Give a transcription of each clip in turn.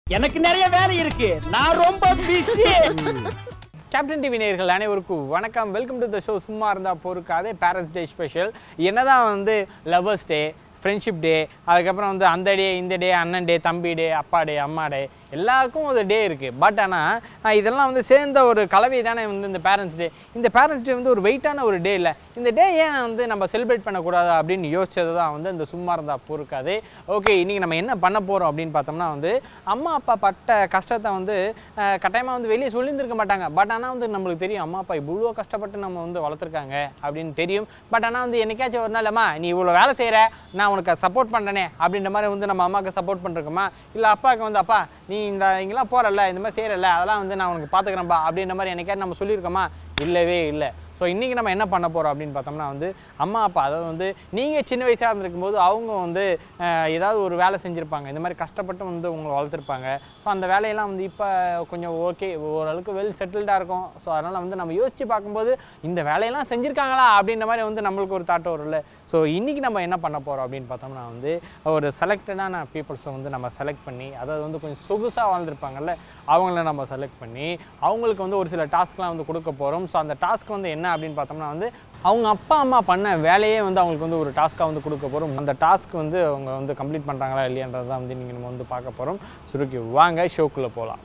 எனக்கு நிறைய வேலை இருக்கு நான் ரொம்ப பிஸி கேப்டன் டிவி நேயர்கள் அனைவருக்கும் வணக்கம் வெல்கம் டு த ஷோ சும்மா இருந்தா பொறுக்காதே பேரண்ட்ஸ் டே ஸ்பெஷல் என்னதான் வந்து லவர்ஸ் டே ஃப்ரெண்ட்ஷிப் டே அதுக்கப்புறம் வந்து அந்த டே இந்த டே அண்ணன் டே தம்பி டே அப்பா டே அம்மா டே எல்லாருக்கும் ஒரு டே இருக்குது பட் ஆனால் இதெல்லாம் வந்து சேர்ந்த ஒரு கலவை தானே வந்து இந்த பேரண்ட்ஸ் டே இந்த பேரண்ட்ஸ் டே வந்து ஒரு வெயிட்டான ஒரு டே இல்லை இந்த டே ஏன் வந்து நம்ம செலிப்ரேட் பண்ணக்கூடாது அப்படின்னு யோசிச்சது தான் வந்து இந்த சும்மா இருந்தா பொறுக்காது ஓகே இன்றைக்கி நம்ம என்ன பண்ண போகிறோம் அப்படின்னு பார்த்தோம்னா வந்து அம்மா அப்பா பட்ட கஷ்டத்தை வந்து கட்டாயமாக வந்து வெளியே சொல்லியிருந்திருக்க மாட்டாங்க பட் ஆனால் வந்து நம்மளுக்கு தெரியும் அம்மா அப்பா இவ்வளோ கஷ்டப்பட்டு நம்ம வந்து வளர்த்துருக்காங்க அப்படின்னு தெரியும் பட் ஆனால் வந்து என்னைக்காச்சும் ஒரு நாள் அம்மா நீ இவ்வளோ வேலை செய்கிற நான் உனக்கு சப்போர்ட் பண்ணுறேனே அப்படின்ற மாதிரி வந்து நம்ம அம்மாவுக்கு சப்போர்ட் பண்ணிருக்கோமா இல்லை அப்பாவுக்கு வந்து அப்பா நீ இந்த இங்கெல்லாம் போகிறல்ல இந்த மாதிரி செய்கிறல்ல அதெல்லாம் வந்து நான் உனக்கு பார்த்துக்கிறேன்ப்பா அப்படின்ற மாதிரி என்னைக்காவது நம்ம சொல்லியிருக்கோமா இல்லவே இல்லை ஸோ இன்றைக்கி நம்ம என்ன பண்ண போகிறோம் அப்படின்னு பார்த்தோம்னா வந்து அம்மா அப்பா அதாவது வந்து நீங்கள் சின்ன வயசாக இருந்திருக்கும் போது அவங்க வந்து அஹ், ஏதாவது ஒரு வேலை செஞ்சுருப்பாங்க இந்த மாதிரி கஷ்டப்பட்டு வந்து உங்களை வளர்த்துருப்பாங்க ஸோ அந்த வேலையெல்லாம் வந்து இப்போ கொஞ்சம் ஓகே ஓரளவுக்கு வெல் செட்டில்டாக இருக்கும் ஸோ அதனால் வந்து நம்ம யோசித்து பார்க்கும்போது இந்த வேலையெல்லாம் செஞ்சுருக்காங்களா அப்படின்ற மாதிரி வந்து நம்மளுக்கு ஒரு தாட் வரும்ல ஸோ இன்றைக்கி நம்ம என்ன பண்ண போகிறோம் அப்படின்னு பார்த்தோம்னா வந்து ஒரு செலக்டடான பீப்புள்ஸை வந்து நம்ம செலக்ட் பண்ணி அதாவது வந்து கொஞ்சம் சொகுசாக வாழ்ந்துருப்பாங்கல்ல அவங்கள நம்ம செலக்ட் பண்ணி அவங்களுக்கு வந்து ஒரு சில டாஸ்க்லாம் வந்து கொடுக்க போகிறோம் ஸோ அந்த டாஸ்க் வந்து என்ன அப்படின்னு பார்த்தோம்னா வந்து அவங்க அப்பா அம்மா பண்ண வேலையே வந்து அவங்களுக்கு வந்து ஒரு டாஸ்க்காக வந்து கொடுக்க போகிறோம் அந்த டாஸ்க் வந்து அவங்க வந்து கம்ப்ளீட் பண்ணுறாங்களா இல்லையான்றதை வந்து நீங்கள் நம்ம வந்து பார்க்க போகிறோம் சுருக்கி வாங்க ஷோக்குள்ளே போகலாம்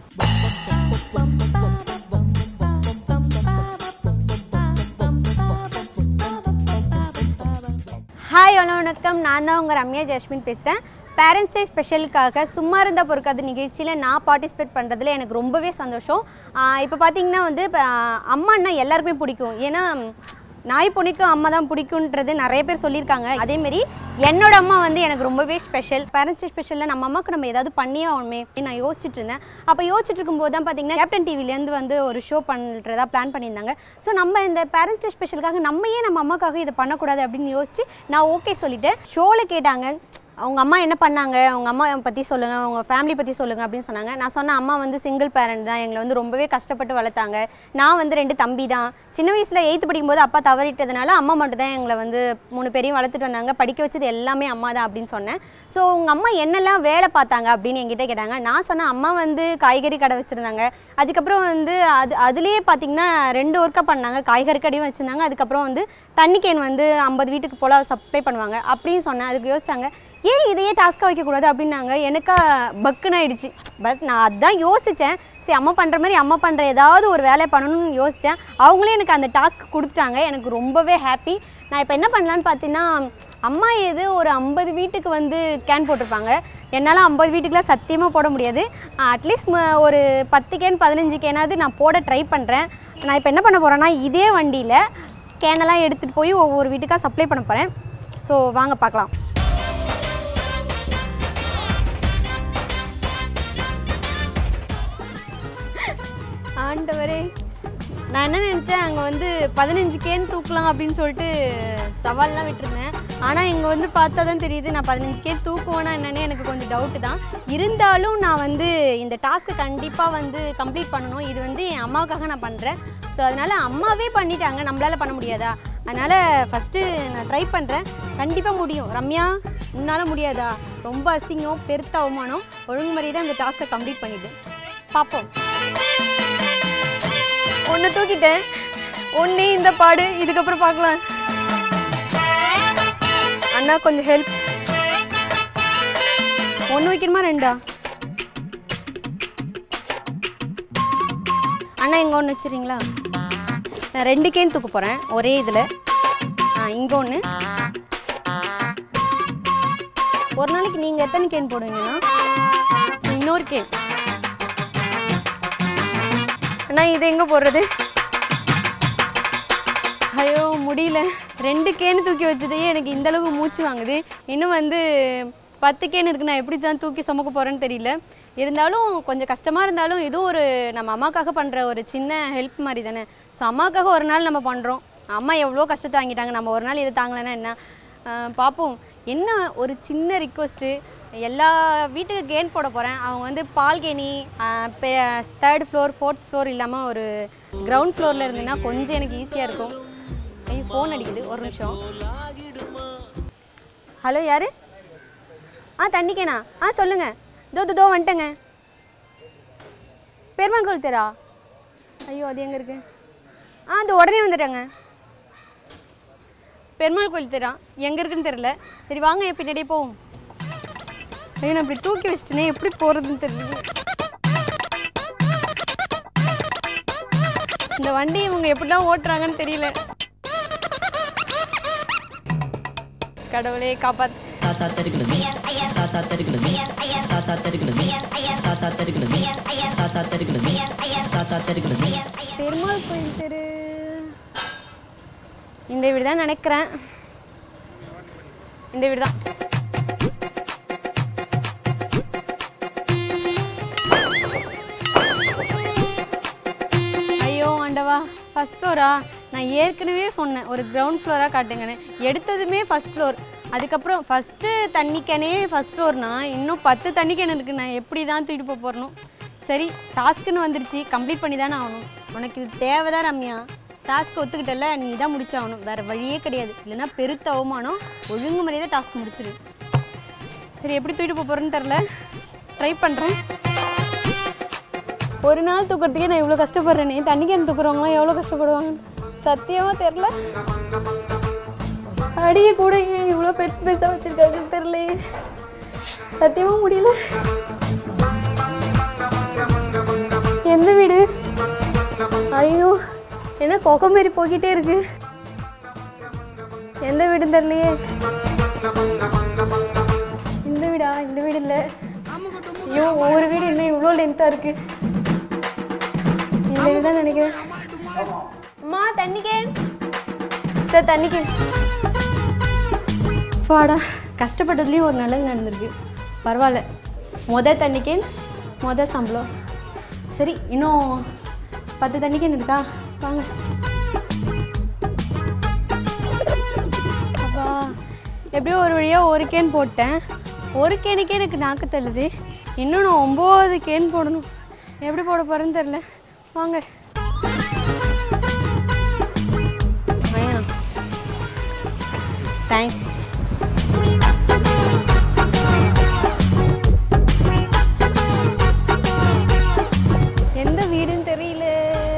ஹாய் ஹலோ வணக்கம் நான் தான் உங்கள் ரம்யா ஜஸ்மின் பேசுகிறேன் பேரண்ட்ஸ் டே ஸ்பெஷலுக்காக சும்மா இருந்த பொறுக்காத நிகழ்ச்சியில் நான் பார்ட்டிசிபேட் பண்ணுறதுல எனக்கு ரொம்பவே சந்தோஷம் இப்போ பார்த்தீங்கன்னா வந்து இப்போ அம்மான்னா எல்லாருக்குமே பிடிக்கும் ஏன்னா நாய் பொண்ணுக்கும் அம்மா தான் பிடிக்குன்றது நிறைய பேர் சொல்லியிருக்காங்க அதேமாரி என்னோட அம்மா வந்து எனக்கு ரொம்பவே ஸ்பெஷல் பேரண்ட்ஸ் டே ஸ்பெஷலில் நம்ம அம்மாவுக்கு நம்ம ஏதாவது பண்ணியே ஆகணுமே அப்படின்னு நான் யோசிச்சுட்டு இருந்தேன் அப்போ யோசிச்சுட்டு இருக்கும்போது தான் பார்த்தீங்கன்னா கேப்டன் டிவிலேருந்து வந்து ஒரு ஷோ பண்ணுறதா பிளான் பண்ணியிருந்தாங்க ஸோ நம்ம இந்த பேரண்ட்ஸ் டே ஸ்பெஷலுக்காக நம்ம ஏன் நம்ம அம்மாக்காக இதை பண்ணக்கூடாது அப்படின்னு யோசிச்சு நான் ஓகே சொல்லிட்டேன் ஷோவில் கேட்டாங்க அவங்க அம்மா என்ன பண்ணாங்க அவங்க அம்மா பற்றி சொல்லுங்கள் அவங்க ஃபேமிலி பற்றி சொல்லுங்கள் அப்படின்னு சொன்னாங்க நான் சொன்னேன் அம்மா வந்து சிங்கிள் பேரண்ட் தான் எங்களை வந்து ரொம்பவே கஷ்டப்பட்டு வளர்த்தாங்க நான் வந்து ரெண்டு தம்பி தான் சின்ன வயசில் எயித்து படிக்கும்போது அப்பா தவறிட்டதுனால அம்மா மட்டும் தான் எங்களை வந்து மூணு பேரையும் வளர்த்துட்டு வந்தாங்க படிக்க வச்சது எல்லாமே அம்மா தான் அப்படின்னு சொன்னேன் ஸோ உங்கள் அம்மா என்னெல்லாம் வேலை பார்த்தாங்க அப்படின்னு என்கிட்ட கேட்டாங்க நான் சொன்னேன் அம்மா வந்து காய்கறி கடை வச்சுருந்தாங்க அதுக்கப்புறம் வந்து அது அதுலேயே பார்த்தீங்கன்னா ரெண்டு ஒர்க்காக பண்ணாங்க காய்கறி கடையும் வச்சுருந்தாங்க அதுக்கப்புறம் வந்து தண்ணி கேன் வந்து ஐம்பது வீட்டுக்கு போல் சப்ளை பண்ணுவாங்க அப்படின்னு சொன்னேன் அதுக்கு யோசிச்சாங்க ஏன் இதையே டாஸ்க்காக வைக்கக்கூடாது அப்படின்னாங்க எனக்கா பக்குன்னு ஆயிடுச்சு பஸ் நான் அதான் யோசித்தேன் சரி அம்மா பண்ணுற மாதிரி அம்மா பண்ணுற ஏதாவது ஒரு வேலையை பண்ணணும்னு யோசித்தேன் அவங்களே எனக்கு அந்த டாஸ்க் கொடுத்துட்டாங்க எனக்கு ரொம்பவே ஹாப்பி நான் இப்போ என்ன பண்ணலான்னு பார்த்தீங்கன்னா அம்மா எது ஒரு ஐம்பது வீட்டுக்கு வந்து கேன் போட்டிருப்பாங்க என்னால் ஐம்பது வீட்டுக்குலாம் சத்தியமாக போட முடியாது அட்லீஸ்ட் ஒரு பத்து கேன் பதினஞ்சு கேனாவது நான் போட ட்ரை பண்ணுறேன் நான் இப்போ என்ன பண்ண போகிறேன்னா இதே வண்டியில் கேனெல்லாம் எடுத்துகிட்டு போய் ஒவ்வொரு வீட்டுக்காக சப்ளை பண்ண போகிறேன் ஸோ வாங்க பார்க்கலாம் ஆண்டவரே நான் என்ன நினச்சேன் அங்கே வந்து பதினஞ்சு கேன் தூக்கலாம் அப்படின்னு சொல்லிட்டு சவால்லாம் விட்டுருந்தேன் ஆனால் இங்கே வந்து பார்த்தா தான் தெரியுது நான் பதினஞ்சு கேன் தூக்குவேனா என்னன்னே எனக்கு கொஞ்சம் டவுட்டு தான் இருந்தாலும் நான் வந்து இந்த டாஸ்க்கை கண்டிப்பாக வந்து கம்ப்ளீட் பண்ணணும் இது வந்து என் அம்மாவுக்காக நான் பண்ணுறேன் ஸோ அதனால் அம்மாவே பண்ணிட்டாங்க நம்மளால் பண்ண முடியாதா அதனால் ஃபஸ்ட்டு நான் ட்ரை பண்ணுறேன் கண்டிப்பாக முடியும் ரம்யா உன்னால் முடியாதா ரொம்ப அசிங்கம் பெருத்த அவமானம் ஒழுங்குமுறை தான் இந்த டாஸ்க்கை கம்ப்ளீட் பண்ணிவிடு பார்ப்போம் ஒன்று தூக்கிட்டேன் ஒன்றே இந்த பாடு இதுக்கப்புறம் பார்க்கலாம் அண்ணா கொஞ்சம் ஹெல்ப் ஒன்று வைக்கணுமா ரெண்டா அண்ணா இங்கே ஒன்று வச்சுறீங்களா நான் ரெண்டு கேன் தூக்க போகிறேன் ஒரே இதில் ஆ இங்கே ஒன்று ஒரு நாளைக்கு நீங்கள் எத்தனை கேன் போடுவீங்கன்னா இன்னொரு கேன் அண்ணா இது எங்கே போடுறது ஐயோ முடியல ரெண்டு கேனு தூக்கி வச்சதையே எனக்கு இந்த அளவுக்கு மூச்சு வாங்குது இன்னும் வந்து பத்து கேன் இருக்கு நான் எப்படி தான் தூக்கி சுமக்க போகிறேன்னு தெரியல இருந்தாலும் கொஞ்சம் கஷ்டமாக இருந்தாலும் இது ஒரு நம்ம அம்மாக்காக பண்ணுற ஒரு சின்ன ஹெல்ப் மாதிரி தானே ஸோ அம்மாக்காக ஒரு நாள் நம்ம பண்ணுறோம் அம்மா எவ்வளோ கஷ்டத்தை வாங்கிட்டாங்க நம்ம ஒரு நாள் இதை தாங்கலைன்னா என்ன ஆஹ் பார்ப்போம் என்ன ஒரு சின்ன ரிக்வஸ்ட்டு எல்லா வீட்டுக்கு கேன் போட போகிறேன் அவங்க வந்து balcony third floor fourth floor இல்லாமல் ஒரு கிரவுண்ட் ஃப்ளோரில் இருந்ததுன்னா கொஞ்சம் எனக்கு ஈஸியாக இருக்கும் ஐயோ ஃபோன் அடிக்குது ஒரு நிமிஷம் ஹலோ யார் ஆ தண்ணிக்கேண்ணா ஆ சொல்லுங்கள் தோ தோ, தோ வந்துட்டேங்க பெருமாள் கோயில் தெரா ஐயோ அது எங்கே இருக்கு ஆ அந்த உடனே வந்துட்டாங்க பெருமாள் கோயில் தெரா எங்கே இருக்குன்னு தெரில சரி வாங்க என் பின்னாடியே போவோம் ஐயோ நான் இப்படி தூக்கி வச்சிட்டேனே எப்படி போகிறதுன்னு தெரியல இந்த வண்டி இவங்க எப்படிலாம் ஓட்டுறாங்கன்னு தெரியல கடவுளே காப்பாத்து தாத்தா தெருக்கிறது தாத்தா தெருக்கிறது தாத்தா தெருக்கிறது தாத்தா தெருக்கிறது தாத்தா தெருக்கிறது தாத்தா தெருக்கிறது பெருமாள் கோயில் தெரு இந்த வீடு தான் நினைக்கிறேன் இந்த வீடு தான் ஐயோ ஆண்டவா ஃபஸ்ட் ஃப்ளோரா நான் ஏற்கனவே சொன்னேன் ஒரு கிரவுண்ட் ஃப்ளோராக காட்டுங்கன்னு எடுத்ததுமே ஃபஸ்ட் ஃப்ளோர் அதுக்கப்புறம் ஃபஸ்ட்டு தண்ணி கேனே ஃபஸ்ட் ஃப்ளோர்னா இன்னும் பத்து தண்ணி கேன் இருக்கு நான் எப்படி தான் தூக்கிட்டு போக போறணும் சரி டாஸ்க்குன்னு வந்துருச்சு கம்ப்ளீட் பண்ணி தானே ஆகணும் உனக்கு இது தேவைதான் ரம்யா டாஸ்க் ஒத்துக்கிட்டல நீ தான் முடிச்சாகணும் வேறு வழியே கிடையாது இல்லைன்னா பெருத்த அவமானம் ஒழுங்கு முறையாக டாஸ்க் முடிச்சிடு சரி எப்படி தூக்கிட்டு போக போகிறேன்னு தெரில ட்ரை பண்ணுறேன் ஒரு நாள் தூக்குறதுக்கே நான் இவ்வளோ கஷ்டப்படுறேனே தண்ணி கேன் தூக்குறவங்களாம் எவ்வளோ கஷ்டப்படுவாங்க சத்தியமாக தெரில அடியை கூட ஏன் இவ்வளோ பெருசு பெருசாக வச்சுருக்காங்கன்னு தெரில சத்தியமாக முடியல எந்த வீடு ஐயோ என்ன கொகை மாரி போய்கிட்டே இருக்கு எந்த வீடுன்னு தெரியலையே இந்த வீடா இந்த வீடு இல்லை ஐயோ ஒவ்வொரு வீடு இன்னும் இவ்வளோ லென்த்தாக இருக்கு இந்த வீடு தான் நினைக்கிறேன் அம்மா தண்ணி கேன் சார் தண்ணி கேன் பாடா கஷ்டப்பட்டதுலேயும் ஒரு நல்லது நடந்திருக்கு பரவாயில்ல மொதல் தண்ணி கேன் மொதல் சம்பளம் சரி இன்னும் பத்து தண்ணி கேன் இருக்கா வாங்க அப்பா எப்படியோ ஒரு வழியாக ஒரு கேன் போட்டேன் ஒரு கேனுக்கே எனக்கு நாக்கு தள்ளுது இன்னும் நான் ஒம்பது கேன் போடணும் எப்படி போட போகிறேன்னு தெரில வாங்க தேங்க்ஸ் எந்த வீடுன்னு தெரியல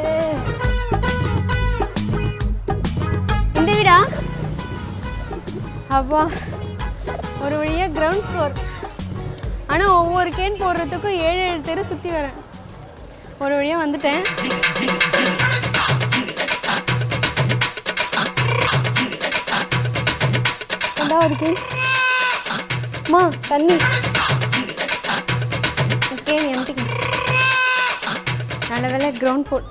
இந்த வீடா அப்பா ஒரு வழியாக கிரவுண்ட் ஃப்ளோர் ஆனால் ஒவ்வொரு கேன் போடுறதுக்கும் ஏழு ஏழு தெரு சுற்றி வரேன் ஒரு வழியாக வந்துட்டேன் ரெண்டா ஒரு கேன் அம்மா தண்ணி கேன் எம்டிங்க நல்ல வேலை கிரவுண்ட் ஃப்ளோர்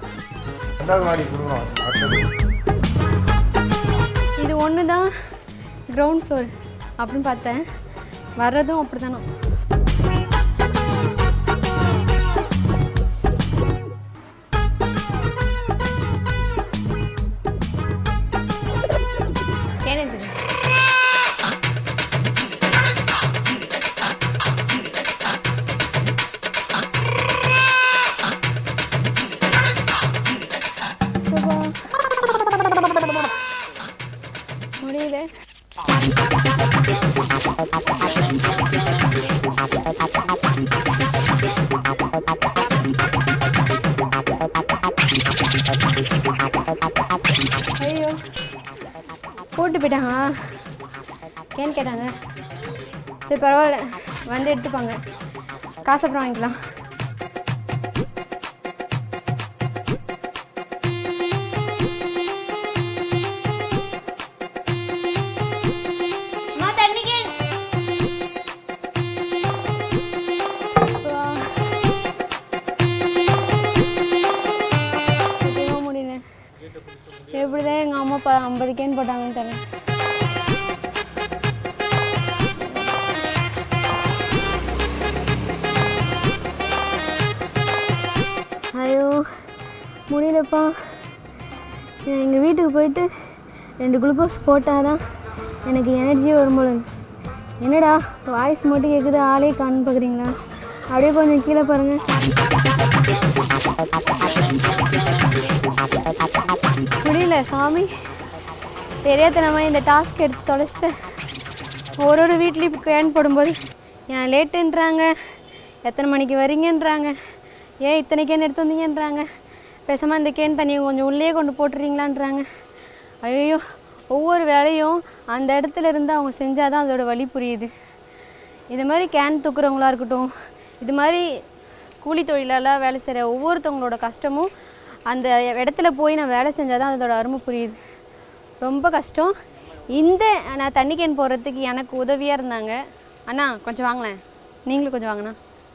இது ஒன்று தான் கிரவுண்ட் ஃப்ளோர் அப்படின்னு பார்த்தேன் வர்றதும் அப்படி தானே முடியல ஐயோ போட்டு போயிட்டாங்க ஏன்னு கேட்டாங்க சரி பரவாயில்ல வந்து எடுத்துப்பாங்க காசு அப்புறம் வாங்கிக்கலாம் அப்பா. சத்தியமா முடியல எப்படிதான் எங்கள் அம்மா ப ஐம்பது கேன் போட்டாங்கன்னு தெரியல ஐயோ முடியலப்பா நான் எங்கள் வீட்டுக்கு போயிட்டு ரெண்டு குளுக்கோஸ் போட்டால் தான் எனக்கு எனர்ஜியே வரும் போல இருக்கு. என்னடா வாய்ஸ் மட்டும் கேட்குது ஆளே காணு பார்க்குறீங்களா அப்படியே கொஞ்சம் கீழே பாருங்கள் முடியல சாமி தெரியாதனமா இந்த டாஸ்க் எடுத்து தொலைச்சிட்டேன் ஒரு ஒரு வீட்லேயும் கேன் போடும்போது ஏன் லேட்டுன்றாங்க எத்தனை மணிக்கு வரீங்கன்றாங்க ஏன் இத்தனை கேன் எடுத்து வந்தீங்கன்றாங்க பேசாமல் இந்த கேன் தண்ணியை கொஞ்சம் உள்ளே கொண்டு போட்டுறீங்களான்றாங்க ஐயோ ஒவ்வொரு வேலையும் அந்த இடத்துல இருந்து அவங்க செஞ்சால் தான் அதோட வழி புரியுது இது மாதிரி கேன் தூக்குறவங்களா இருக்கட்டும் இது மாதிரி கூலி தொழிலாளர் வேலை செய்கிற ஒவ்வொருத்தவங்களோட கஷ்டமும் அந்த இடத்துல போய் நான் வேலை செஞ்சால் தான் அதோட அருமை புரியுது ரொம்ப கஷ்டம் இந்த நான் தண்ணி கேன் போடுறதுக்கு எனக்கு உதவியாக இருந்தாங்க அண்ணா கொஞ்சம் வாங்களேன் நீங்களும் கொஞ்சம் வாங்கண்ணா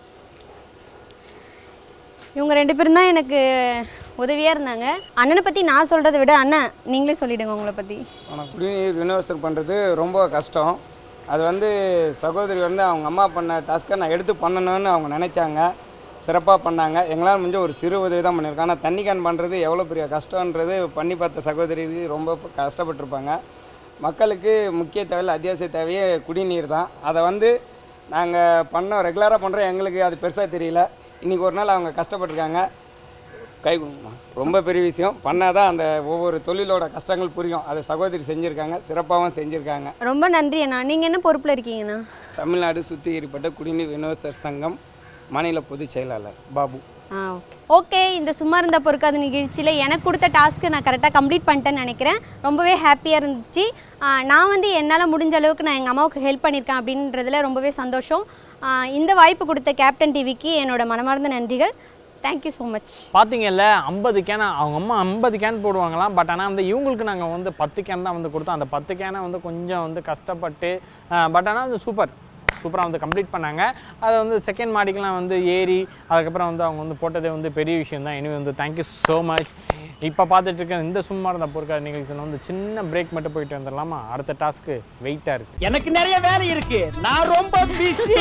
இவங்க ரெண்டு பேரும் தான் எனக்கு உதவியாக இருந்தாங்க அண்ணனை பற்றி நான் சொல்கிறத விட அண்ணன் நீங்களே சொல்லிவிடுங்க உங்களை பற்றி ஆனால் குடிநீர் விநியோகஸ்தர் பண்ணுறது ரொம்ப கஷ்டம் அது வந்து சகோதரி வந்து அவங்க அம்மா பண்ண டாஸ்க்கை நான் எடுத்து பண்ணணும்னு அவங்க நினைச்சாங்க சிறப்பாக பண்ணாங்க எங்களால் முடிஞ்ச ஒரு சிறு உதவி தான் பண்ணியிருக்கோம் ஆனால் தண்ணி கேன் பண்ணுறது எவ்வளோ பெரிய கஷ்டன்றது பண்ணி பார்த்த சகோதரிக்கு ரொம்ப கஷ்டப்பட்டிருப்பாங்க மக்களுக்கு முக்கிய தேவையில் அத்தியாவசிய தேவையே குடிநீர் தான் அதை வந்து நாங்கள் பண்ணோம் ரெகுலராக பண்ணுறோம் எங்களுக்கு அது பெருசாக தெரியல இன்றைக்கி ஒரு நாள் அவங்க கஷ்டப்பட்டிருக்காங்க கை கொடுங்கம்மா ரொம்ப பெரிய விஷயம் பண்ணால் தான் அந்த ஒவ்வொரு தொழிலோட கஷ்டங்கள் புரியும் அதை சகோதரி செஞ்சுருக்காங்க சிறப்பாகவும் செஞ்சுருக்காங்க ரொம்ப நன்றி அண்ணா நீங்கள் என்ன பொறுப்பில் இருக்கீங்கண்ணா தமிழ்நாடு சுத்திகரிப்பட்ட குடிநீர் விநியோகஸ்தர் சங்கம் மாநில பொதுச் செயலாளர் பாபு ஆ ஓகே ஓகே இந்த சும்மா இருந்த பொறுக்காத நிகழ்ச்சியில் எனக்கு கொடுத்த டாஸ்க்கு நான் கரெக்டாக கம்ப்ளீட் பண்ணிட்டேன்னு நினைக்கிறேன் ரொம்பவே ஹாப்பியாக இருந்துச்சு ஆ, நான் வந்து என்னால் முடிஞ்ச அளவுக்கு நான் எங்கள் அம்மாவுக்கு ஹெல்ப் பண்ணியிருக்கேன் அப்படின்றதுல ரொம்பவே சந்தோஷம் ஆ, இந்த வாய்ப்பு கொடுத்த கேப்டன் டிவிக்கு என்னோட மனமார்ந்த நன்றிகள் தேங்க்யூ ஸோ மச் பார்த்தீங்கல்ல ஐம்பது கேனை அவங்க அம்மா ஐம்பது கேன் போடுவாங்களாம் பட் ஆனால் வந்து இவங்களுக்கு நாங்கள் வந்து பத்து கேன் தான் வந்து கொடுத்தோம் அந்த பத்து கேனை வந்து கொஞ்சம் வந்து கஷ்டப்பட்டு பட் ஆனால் வந்து சூப்பர் சூப்பராக வந்து கம்ப்ளீட் பண்ணாங்க அதை வந்து செகண்ட் மாடிக்கெலாம் வந்து ஏறி அதுக்கப்புறம் வந்து அவங்க வந்து போட்டதே வந்து பெரிய விஷயம் தான் எனவே வந்து தேங்க்யூ ஸோ மச் இப்போ பார்த்துட்டு இருக்க இந்த சும்மா இருந்த பொருட்கள் நிகழ்ச்சியில் வந்து சின்ன பிரேக் மட்டும் போயிட்டு வந்துடலாமா அடுத்த டாஸ்க்கு வெயிட்டாக இருக்குது எனக்கு நிறைய வேலை இருக்கு நான் ரொம்ப பிஸி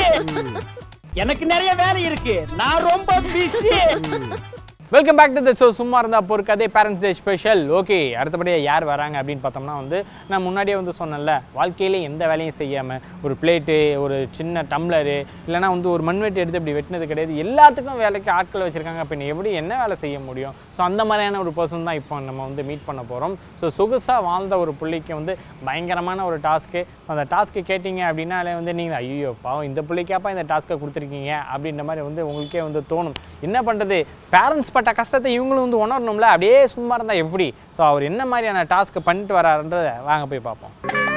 எனக்கு நிறைய வேலை இருக்கு நான் ரொம்ப busy welcome back to the show சும்மா இருந்தா பொறுக்காதே பேரண்ட்ஸ் டே ஸ்பெஷல் ஓகே அடுத்தபடியாக யார் வராங்க அப்படின்னு பார்த்தோம்னா வந்து நான் முன்னாடியே வந்து சொன்னேன்ல வாழ்க்கையிலே எந்த வேலையும் செய்யாமல் ஒரு பிளேட்டு ஒரு சின்ன டம்ளரு இல்லைனா வந்து ஒரு மண்வெட்டி எடுத்து இப்படி வெட்டினது கிடையாது எல்லாத்துக்கும் வேலைக்கு ஆட்கள் வச்சுருக்காங்க அப்போ நீ எப்படி என்ன வேலை செய்ய முடியும் ஸோ அந்த மாதிரியான ஒரு பர்சன் தான் இப்போ நம்ம வந்து மீட் பண்ண போகிறோம் ஸோ சொகுசாக வாழ்ந்த ஒரு புள்ளிக்கு வந்து பயங்கரமான ஒரு டாஸ்க்கு அந்த டாஸ்க்கு கேட்டிங்க அப்படின்னாலே வந்து நீங்கள் ஐயோ பாவம் இந்த புள்ளிக்காப்பா இந்த டாஸ்க்கை கொடுத்துருக்கீங்க அப்படின்ற மாதிரி வந்து உங்களுக்கே வந்து தோணும் என்ன பண்ணுறது பேரண்ட்ஸ் பட்ட கஷ்டத்தை இவங்களும் வந்து உணரணும்ல அப்படியே சும்மா இருந்தால் எப்படி ஸோ அவர் என்ன மாதிரியான டாஸ்க்கு பண்ணிட்டு வராருன்றதை வாங்க போய் பார்ப்போம்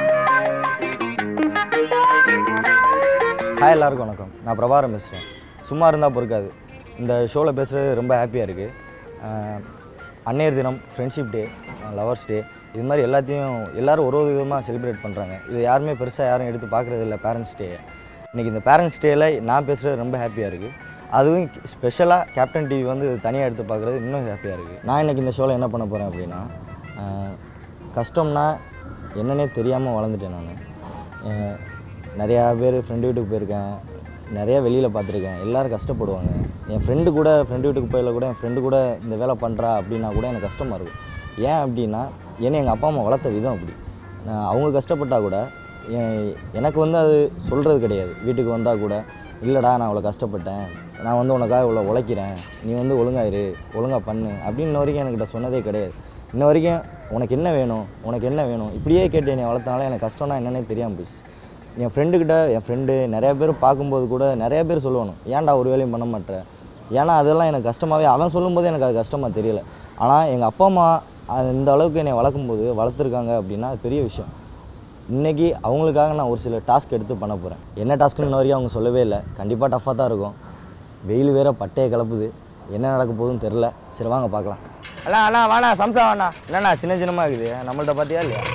ஹாய் எல்லாருக்கும் வணக்கம் நான் பிரபாரம் பேசுகிறேன் சும்மா இருந்தால் பொறுக்காது இந்த ஷோவில் பேசுகிறது ரொம்ப ஹாப்பியாக இருக்குது அன்னையர் தினம் ஃப்ரெண்ட்ஷிப் டே லவர்ஸ் டே இது மாதிரி எல்லாத்தையும் எல்லாரும் ஒரு ஒரு விதமாக செலிப்ரேட் பண்ணுறாங்க இது யாருமே பெருசாக யாரும் எடுத்து பார்க்குறது இல்லை பேரண்ட்ஸ் டே இன்றைக்கி இந்த பேரண்ட்ஸ் டேயில் நான் பேசுகிறது ரொம்ப ஹாப்பியாக இருக்குது அதுவும் ஸ்பெஷலாக கேப்டன் டிவி வந்து தனியாக எடுத்து பார்க்குறது இன்னும் ஹாப்பியாக இருக்குது நான் இன்றைக்கி இந்த ஷோவில் என்ன பண்ண போகிறேன் அப்படின்னா ஆஹ், கஷ்டம்னா என்னன்னே தெரியாமல் வளர்ந்துட்டேன் நான் நிறையா பேர் ஃப்ரெண்டு வீட்டுக்கு போயிருக்கேன் நிறைய வெளியில் பார்த்துருக்கேன் எல்லோரும் கஷ்டப்படுவாங்க என் ஃப்ரெண்டு கூட ஃப்ரெண்டு வீட்டுக்கு போயில கூட என் ஃப்ரெண்டு கூட இந்த வேலை பண்ணுறா அப்படின்னா கூட எனக்கு கஷ்டமாக இருக்கும் ஏன் அப்படின்னா என்னை எங்கள் அப்பா அம்மா வளர்த்த விதம் அப்படி நான் அவங்க கஷ்டப்பட்டா கூட என்- எனக்கு வந்து அது சொல்கிறது கிடையாது வீட்டுக்கு வந்தால் கூட இல்லைடா நான் அவ்வளோ கஷ்டப்பட்டேன் நான் வந்து உனக்காக இவ்வளோ உழைக்கிறேன் நீ வந்து ஒழுங்கா இரு ஒழுங்கா பண்ணு அப்படின்னு இன்ன வரைக்கும் என்கிட்ட சொன்னதே கிடையாது இன்ன வரைக்கும் உனக்கு என்ன வேணும் உனக்கு என்ன வேணும் இப்படியே கேட்டு என்னை வளர்த்தனால எனக்கு கஷ்டம்னா என்னன்னே தெரியாமல் போச்சு என் ஃப்ரெண்டுக்கிட்ட என் ஃப்ரெண்டு நிறைய பேர் பார்க்கும்போது கூட நிறைய பேர் சொல்லணும் ஏன்டா ஒரு வேலையும் பண்ண மாட்டேற ஏன்னா அதெல்லாம் எனக்கு கஷ்டமாகவே அவன் சொல்லும்போது எனக்கு அது கஷ்டமாக தெரியல ஆனால் எங்கள் அப்பா அம்மா அது இந்த அளவுக்கு என்னை வளர்க்கும்போது வளர்த்துருக்காங்க அப்படின்னா அது பெரிய விஷயம் இன்றைக்கி அவங்களுக்காக நான் ஒரு சில டாஸ்க் எடுத்து பண்ண போகிறேன் என்ன டாஸ்க்குன்னு இன்ன வரைக்கும் அவங்க சொல்லவே இல்லை கண்டிப்பாக டஃப்பாக தான் இருக்கும் வெயில் வேற பட்டையை கிளப்புது என்ன நடக்க போகுதுன்னு தெரில சரி வாங்க பார்க்கலாம் அண்ணா அண்ணா வாண்ணா சம்சா வாண்ணா என்னண்ணா சின்ன சின்னமாக இருக்குது நம்மள்ட்ட பார்த்தியா இல்லையா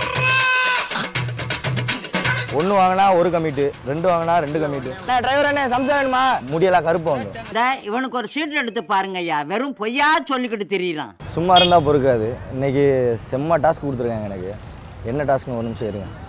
ஒன்று வாங்கினா ஒரு கமிட்டு ரெண்டு வாங்கினா ரெண்டு கமிட்டு அண்ணா டிரைவர் அண்ணே சம்சா வேணுமா முடியெல்லாம் கருப்பு வந்து இந்த இவனுக்கு ஒரு சீட் எடுத்து பாருங்க ஐயா வெறும் பொய்யா சொல்லிக்கிட்டு தெரியலாம் சும்மா இருந்தால் பொறுக்காது இன்னைக்கு செம்ம டாஸ்க் கொடுத்துருக்காங்க எனக்கு என்ன டாஸ்க்னு ஒரு நிமிஷம் இருங்க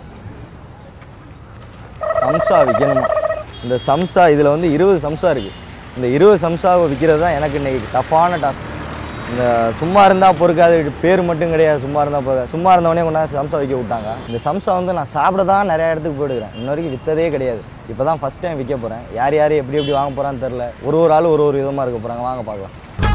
சம்சா விற்கணுமா இந்த சம்சா இதில் வந்து இருபது சம்சா இருக்குது இந்த இருபது சம்சாவை விற்கிறது தான் எனக்கு இன்னைக்கு டஃப்பான டாஸ்க் இந்த சும்மா இருந்தால் பொறுக்காது பேர் மட்டும் கிடையாது சும்மா இருந்தால் பொறுக்காது சும்மா இருந்தவனே கொண்டாந்து சம்சா விற்க விட்டாங்க இந்த சம்சா வந்து நான் சாப்பிட தான் நிறைய இடத்துக்கு போயிடுக்கிறேன் இன்ன வரைக்கும் விற்றதே கிடையாது இப்போ தான் ஃபஸ்ட் டைம் விற்க போகிறேன் யார் யார் எப்படி எப்படி வாங்க போகிறான்னு தெரில ஒரு ஒரு ஆள் ஒரு ஒரு விதமாக இருக்க போகிறாங்க வாங்க பார்க்கலாம்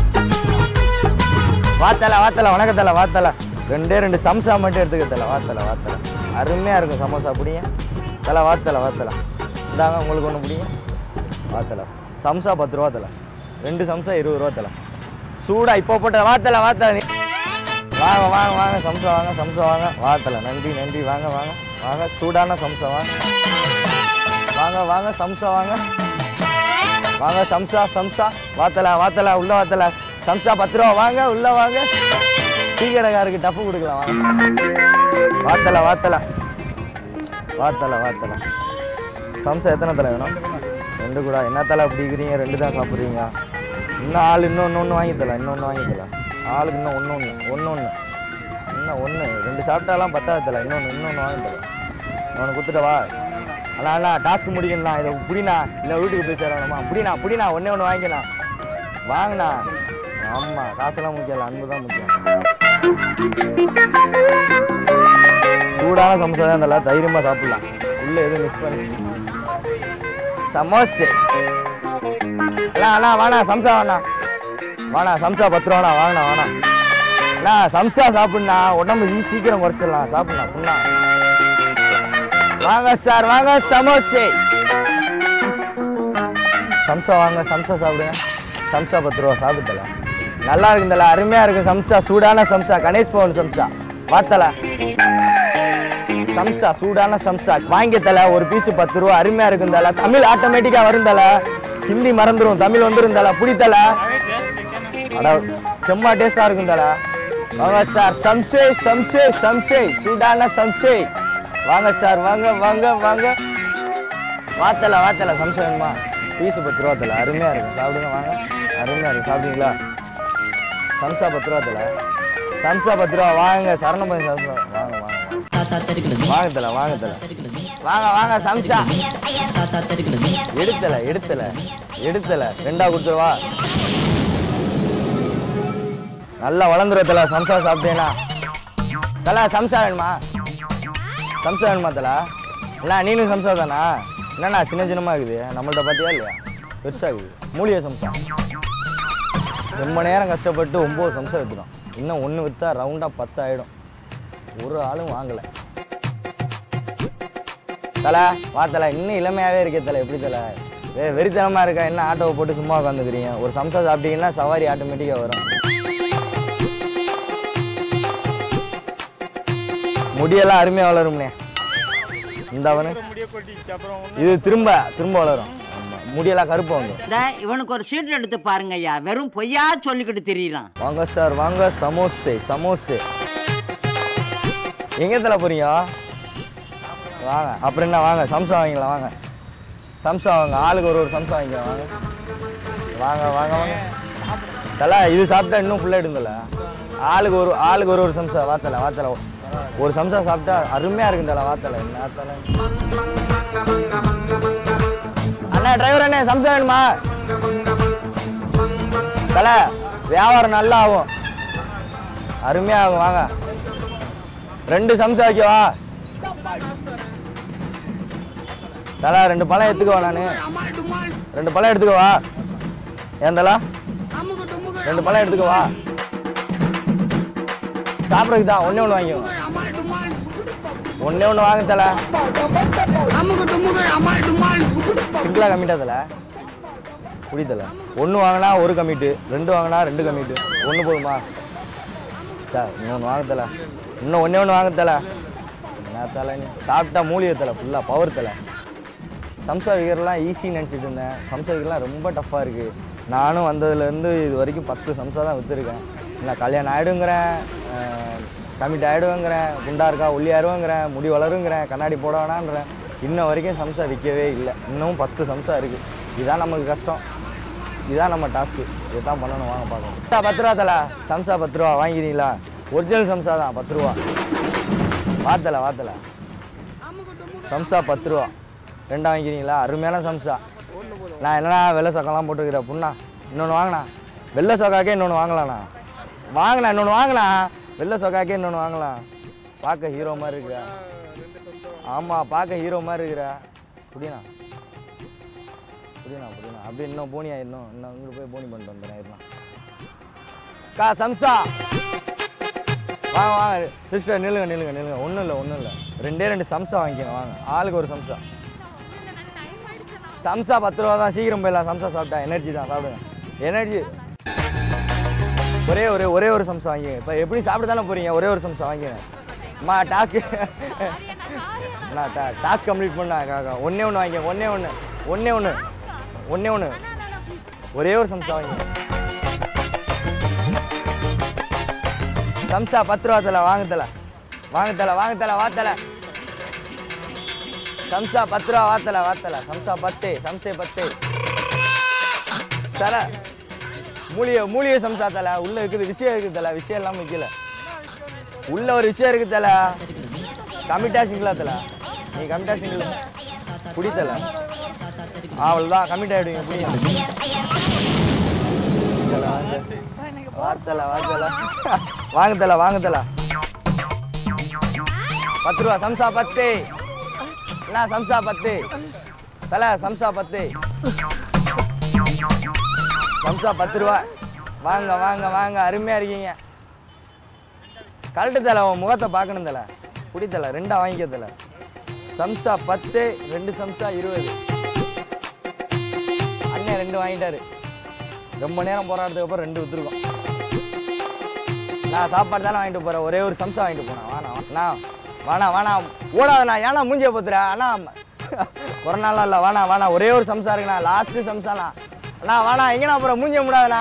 வாத்தல வாத்தல வணக்கத்தல வாத்தல ரெண்டே ரெண்டு சம்சா மட்டும் எடுத்துக்க தல வாத்தல வாத்தல அருமையாக இருக்கும் சமோசா பிடிங்க தலை வாத்தல வாத்தல இந்தாங்க உங்களுக்கு ஒன்று பிடிங்க வாத்தல சம்சா பத்து ரூபா தல ரெண்டு சம்சா இருபது ரூபா தலை சூடாக இப்போ போட்ட வாத்தலை வாத்தலை வாங்க வாங்க வாங்க சம்சா வாங்க சம்சா வாங்க வாத்தலை நன்றி நன்றி வாங்க வாங்க வாங்க சூடான சம்சா வாங்க வாங்க வாங்க சம்சா வாங்க வாங்க சம்சா சம்சா வாத்தலை வாத்தலை உள்ள வாத்தலை சம்சா பத்து ரூபா வாங்க உள்ள வாங்க டீ கடைக்காருக்கு டப்பு கொடுக்கலாம் வாங்க வாத்தலை வாத்தலை வாத்தலை வாத்தலை சம்சா எத்தனை தலை வேணும் ரெண்டு கூட என்ன தலை பிடிக்கிறீங்க ரெண்டு தான் சாப்பிட்றீங்க இன்னும் ஆள் இன்னொன்று ஒன்று வாங்கி தரலாம் இன்னொன்று வாங்கி தரலாம் ஆளுக்கு இன்னும் ஒன்று ஒன்று ஒன்று ஒன்று இன்னும் ஒன்று ரெண்டு சாப்பிட்டாலாம் பத்தாவது தலை இன்னொன்று இன்னொன்று வாங்கி தரலாம் அவனுக்கு கொடுத்துட்டவா அண்ணா அண்ணா டாஸ்க் முடிக்கணும்ண்ணா இதை புடிண்ணா இல்லை வீட்டுக்கு போய் சேரணுமா புடிண்ணா புடிண்ணா ஒன்றே ஒன்று வாங்கிக்கண்ணா வாங்கண்ணா ஆமாம் காசெல்லாம் முக்கியம் இல்லை அன்பு தான் முக்கியம் சூடான சமோசா தான் இருந்தாலும் தைரியமாக சாப்பிடலாம் உள்ளே எதுவும் மிக்ஸ் பண்ணி சமோசே அண்ணா அண்ணா வாண்ணா சம்சா வாண்ணா வாண்ணா சம்சா பத்து ரூபாண்ணா வாங்கண்ணா வாண்ணா அண்ணா சம்சா சாப்பிட்ணா உடம்பு ஈ- சீக்கிரம் குறைச்சிடலாம் சாப்பிட்ணா புண்ணா வாங்க சார் வாங்க சமோசே சம்சா வாங்க சம்சா சாப்பிடுங்க சம்சா பத்து ரூபா சாப்பிட்டல நல்லா இருக்குந்தல அருமையாக இருக்கு சம்சா சூடான சம்சா கணேஷ் பவன் சம்சா பார்த்தல சம்சா சூடான சம்சா வாங்கி தல ஒரு பீஸ் பத்து ரூபா அருமையா இருக்கும் தல தமிழ் ஆட்டோமேட்டிக்கா வரும் தல ஹிந்தி மறந்துரும் தமிழ் வந்துரும் தல பிடித்தல அட செம்ம டேஸ்டா இருக்கும் தல வாங்க சார் சம்சே சம்சே சம்சே சூடான சம்சே வாங்க சார் வாங்க வாங்க வாங்க வாத்தல வாத்தல சம்சை வேணுமா பீஸ் பத்து ரூபா தல அருமையா இருக்கும் சாப்பிடுங்க வாங்க அருமையா இருக்கும் சாப்பிடுங்களா சம்சா பத்து ரூபா தல சம்சா பத்து ரூபா வாங்க சரணபதி சம்சா வாங்க வாங்க தாத்தா தெருக்கிறது வாங்க தல வாங்க தல வாங்க வாங்க சம்சா தாத்தா தெருக்கிறது எடுத்தல எடுத்தல எடுத்தல ரெண்டா கொடுத்துருவா நல்லா வளர்ந்துரும் தல சம்சா சாப்பிட்டேனா தல சம்சா வேணுமா சம்சா வேணுமா தல அண்ணா நீனும் சம்சா தானா என்னண்ணா சின்ன சின்னமா இருக்குது நம்மள்ட்ட பார்த்தியா இல்லையா பெருசா இருக்குது மூலிகை சம்சா ரொம்ப நேரம் கஷ்டப்பட்டு ஒம்பது சம்சா விற்றுடும் இன்னும் ஒன்று விற்றா ரவுண்டாக பத்து ஆகிடும் ஒரு ஆளும் வாங்கலை தலை வா தலை இன்னும் இளமையாகவே இருக்கே தலை எப்படி தலை வே வெறித்தனமாக இருக்கா என்ன ஆட்டோவை போட்டு சும்மா உட்காந்துக்கிறீங்க ஒரு சம்சா சாப்பிட்டீங்கன்னா சவாரி ஆட்டோமேட்டிக்காக வரும் முடியெல்லாம் அருமையாக வளரும்னே இந்த அவனு இது திரும்ப திரும்ப வளரும் ஆமா. முடியெல்லாம் கருப்பு வந்துடும் இந்த இவனுக்கு ஒரு சீட் எடுத்து பாருங்க ஐயா வெறும் பொய்யா சொல்லிக்கிட்டு தெரியலாம் வாங்க சார் வாங்க சமோசே சமோசே எங்கே தலை போறீங்க வாங்க அப்புறம் என்ன வாங்க சம்சா வாங்கிக்கலாம் வாங்க சம்சா வாங்க ஆளுக்கு ஒரு ஒரு சம்சா வாங்கிக்கலாம் வாங்க வாங்க வாங்க வாங்க தலை இது சாப்பிட்டா இன்னும் ஃபுல்லாக எடுங்கல ஆளுக்கு ஒரு ஆளுக்கு ஒரு ஒரு சம்சா வாத்தலை வாத்தலை ஒரு சம்சா சாப்பிட்டா அருமையாக இருக்கும் தலை வாத்தலை என்ன தலை அண்ணா டிரைவர் அண்ணே சம்சா வேணுமா தலை வியாபாரம் நல்லா ஆகும் அருமையாக ஆகும் வாங்க ரெண்டு சம்சா வைக்கவா தலா ரெண்டு பழம் எடுத்துக்கவா நான் ரெண்டு பழம் எடுத்துக்கவா ஏன் தலா ரெண்டு பழம் எடுத்துக்கவா சாப்பிட்றதுக்கு தான் ஒன்றே ஒன்று வாங்கிக்கோங்க ஒன்றே ஒன்று வாங்க தலை சிங்கிளாக கம்மிட்டா தலை குடி தலை ஒன்று வாங்கினா ஒரு கம்மிட்டு ரெண்டு வாங்கினா ரெண்டு கம்மிட்டு ஒன்று போதுமா சார் இன்னொன்று வாங்க தலை இன்னும் ஒன்றே ஒன்று வாங்க தலை என்ன தலை நீ சாப்பிட்டா மூலிகை தலை ஃபுல்லாக பவர் தலை சம்சா விகர்லாம் ஈஸின்னு நினச்சிட்டு இருந்தேன் சம்சா விகர்லாம் ரொம்ப டஃப்பாக இருக்குது நானும் வந்ததுலேருந்து இது வரைக்கும் பத்து சம்சா தான் விற்றுருக்கேன் நான் கல்யாணம் ஆகிடுங்கிறேன் கமிட் ஆகிடுவேங்கிறேன் குண்டா இருக்கா ஒல்லியாருவேங்கிறேன் முடி வளருங்கிறேன் கண்ணாடி போட வேணான்றேன் இன்ன வரைக்கும் சம்சா விற்கவே இல்லை இன்னமும் பத்து சம்சா இருக்குது இதுதான் நமக்கு கஷ்டம் இதுதான் நம்ம டாஸ்க்கு இதுதான் பண்ணணும் வாங்க பார்க்கலாம் சம்சா பத்து ரூபா தலை சம்சா பத்து ரூபா வாங்கிக்கிறீங்களா ஒரிஜினல் சம்சா தான் பத்து ரூபா வாத்தலை வாத்தலை சம்சா பத்து ரூபா ரெண்டா வாங்கிக்கிறீங்களா அருமையான சம்சா நான் என்னண்ணா வெள்ளை சொக்கெல்லாம் போட்டுக்கிறேன் புண்ணா இன்னொன்று வாங்கினா வெள்ளை சொக்காக்கே இன்னொன்று வாங்கலாண்ணா வாங்கினா இன்னொன்று வாங்கினா வெள்ளை சொக்காக்கே இன்னொன்று வாங்கலாம் பார்க்க ஹீரோ மாதிரி இருக்கிற ஆமாம் பார்க்க ஹீரோ மாதிரி இருக்கிற புடிண்ணா புடிண்ணா புடிண்ணா அப்படியே இன்னும் போனியா இன்னும் இன்னும் இங்கிட்டு போய் போனி பண்ணிட்டு வந்துடுறேன் இருண்ணா கா சம்சா வாங்க வாங்க சிஸ்டர் நில்லுங்க நில்லுங்க நில்லுங்க ஒன்றும் இல்லை ஒன்றும் இல்லை ரெண்டே ரெண்டு சம்சா வாங்கிக்கோங்க வாங்க ஆளுக்கு ஒரு சம்சா சம்சா பத்து ரூபா தான் சீக்கிரம் போயிடலாம் சம்சா சாப்பிட்டா எனர்ஜி தான் சாப்பிடுங்க எனர்ஜி ஒரே ஒரு ஒரே ஒரு சம்சம் வாங்கிங்க இப்போ எப்படி சாப்பிட தானே போகிறீங்க ஒரே ஒரு சம்சம் வாங்கிங்க அம்மா டாஸ்க்கு நான் டாஸ்க் கம்ப்ளீட் பண்ண ஒன்றே ஒன்று வாங்கிங்க ஒன்றே ஒன்று ஒன்றே ஒன்று ஒன்றே ஒன்று ஒரே ஒரு சம்சா வாங்கிங்க சம்சா பத்து ரூபா தலை வாங்க தலை வாங்க தலை வாங்க தலை வா தலை சம்சா பத்து ரூபா வாத்தல வாத்தல சம்சா பத்து சம்சே பத்து தல மூலிகை மூலிகை சம்சா தல உள்ள இருக்குது விஷயம் இருக்குது தல விஷயம் எல்லாம் வைக்கல உள்ள ஒரு விஷயம் இருக்கு தல கமிட்டா சிங்களா தல நீ கமிட்டா சிங்கிள் குடி தல அவ்வளோதான் கமிட் ஆகிடுவீங்க புரியும் வாத்தல வாத்தல வாங்க தல வாங்க தல பத்து ரூபா சம்சா பத்து என்ன சம்சா பத்து தலை சம்சா பத்து சம்சா பத்து ரூபா வாங்க வாங்க வாங்க அருமையாக இருக்கீங்க கழட்டு தலை உன் முகத்தை பார்க்கணும் தலை குடி தலை ரெண்டா வாங்கிக்க தலை சம்சா பத்து ரெண்டு சம்சா இருபது அண்ணன் ரெண்டு வாங்கிட்டாரு ரொம்ப நேரம் போராட்டத்துக்கு அப்புறம் ரெண்டு விற்றுருக்கோம் நான் சாப்பாடு தானே வாங்கிட்டு போகிறேன் ஒரே ஒரு சம்சா வாங்கிட்டு போனேன் வாணா அண்ணா வாணா வாணா ஓடாதண்ணா ஏன்னா மூஞ்சிய போத்துற அண்ணா ஒரு நாள் இல்லை வாணா வாணா ஒரே ஒரு சம்சா இருக்குண்ணா லாஸ்ட்டு சம்சாண்ணா அண்ணா வாணா எங்கண்ணா அப்புறம் மூஞ்சிய முடியாதுண்ணா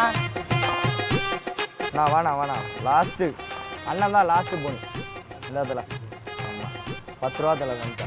அண்ணா வாணா வாணா லாஸ்ட்டு அண்ணன் தான் லாஸ்ட்டு பொண்ணு இந்த இடத்துல ஆமாம் பத்து ரூபா தலை சம்சா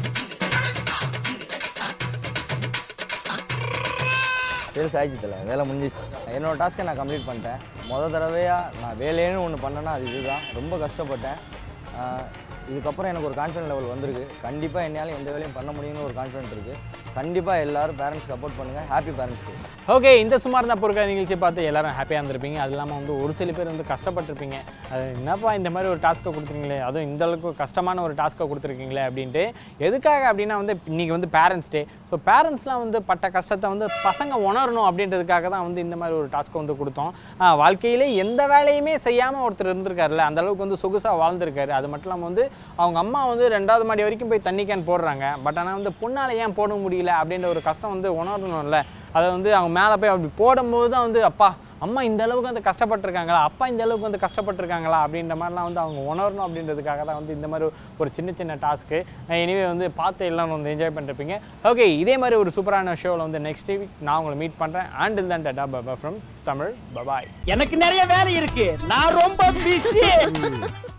சேல்ஸ் ஆயிடுச்சு தலை வேலை முடிஞ்சிச்சு என்னோட டாஸ்க்கை நான் கம்ப்ளீட் பண்ணிட்டேன் முத தடவையாக நான் வேலைன்னு ஒன்று பண்ணேன்னா அது இதுதான் ரொம்ப கஷ்டப்பட்டேன் ஆஹ் இதுக்கப்புறம் எனக்கு ஒரு கான்ஃபிடன்ட் லெவல் வந்திருக்கு கண்டிப்பாக என்னால் எந்த வேலையும் பண்ண முடியும்னு ஒரு கான்ஃபிடென்ட் இருக்குது கண்டிப்பாக எல்லாரும் பேரண்ட்ஸ் சப்போர்ட் பண்ணுங்கள் ஹாப்பி பேரண்ட்ஸ்க்கு ஓகே இந்த சுமார் இருந்தால் பொருட்கள் நிகழ்ச்சி பார்த்து எல்லாரும் ஹாப்பியாக இருந்திருப்பீங்க அது இல்லாமல் வந்து ஒரு சில பேர் வந்து கஷ்டப்பட்டிருப்பீங்க அது என்னப்பா இந்த மாதிரி ஒரு டாஸ்க்கை கொடுத்துருக்கீங்களே அதுவும் இந்த அளவுக்கு கஷ்டமான ஒரு டாஸ்க்கை கொடுத்துருக்கீங்களே அப்படின்ட்டு எதுக்காக அப்படின்னா வந்து இன்றைக்கி வந்து பேரண்ட்ஸ் டே ஸோ பேரண்ட்ஸ்லாம் வந்து பட்ட கஷ்டத்தை வந்து பசங்க உணரணும் அப்படின்றதுக்காக தான் வந்து இந்த மாதிரி ஒரு டாஸ்க்கை வந்து கொடுத்தோம் ஆஹ் வாழ்க்கையிலே எந்த வேலையுமே செய்யாமல் ஒருத்தர் இருந்திருக்காருல்ல அந்த அளவுக்கு வந்து சொகுசாக வாழ்ந்திருக்காரு அது மட்டும் இல்லாமல் வந்து அவங்க அம்மா வந்து ரெண்டாவது மாடி வரைக்கும் போய் தண்ணி கேன் போடுறாங்க பட் ஆனால் வந்து பொண்ணால் ஏன் போட முடியல அப்படின்ற ஒரு கஷ்டம் வந்து உணரணும்ல அதை வந்து அவங்க மேலே போய் அப்படி போடும்போது தான் வந்து அப்பா அம்மா இந்த அளவுக்கு வந்து கஷ்டப்பட்டிருக்காங்களா அப்பா இந்த அளவுக்கு வந்து கஷ்டப்பட்டிருக்காங்களா அப்படின்ற மாதிரிலாம் வந்து அவங்க உணரணும் அப்படின்றதுக்காக தான் வந்து இந்த மாதிரி ஒரு சின்ன சின்ன டாஸ்க்கு எனிவே வந்து பார்த்து எல்லாம் வந்து என்ஜாய் பண்ணிருப்பீங்க ஓகே இதே மாதிரி ஒரு சூப்பரான ஷோவில் வந்து நெக்ஸ்ட் வீக் நான் உங்களை மீட் பண்ணுறேன் அண்ட் தன் டட்டா பபா ஃப்ரம் தமிழ் பபாய் எனக்கு நிறைய வேலை இருக்கு நான் ரொம்ப பிஸி